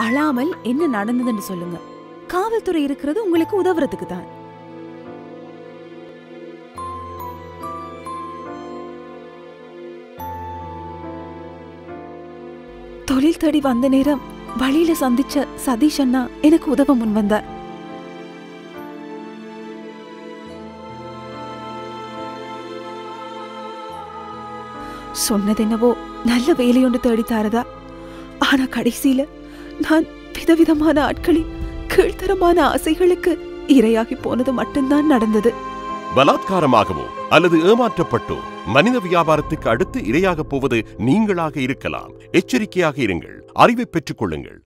அழாமல் என்ன நடந்ததுன்னு சொல்லுங்க காவல்துறை இருக்கிறது உங்களுக்கு உதவுறதுக்கு தான் தொழில் தேடி வந்த நேரம் வழியில சந்திச்ச சதீஷ் அண்ணா எனக்கு உதவ முன் வந்தார் சொன்னது என்னவோ நல்ல வேலையொன்று தேடி தாரதா ஆனா கடைசியில நான் விதவிதமான ஆட்களின் கீழ்த்தரமான ஆசைகளுக்கு இரையாகி போனது மட்டும்தான் நடந்தது பலாத்காரமாகவோ அல்லது ஏமாற்றப்பட்டோ மனித வியாபாரத்துக்கு அடுத்து இரையாகப் போவது நீங்களாக இருக்கலாம் எச்சரிக்கையாக இருங்கள் அறிவை பெற்றுக் கொள்ளுங்கள்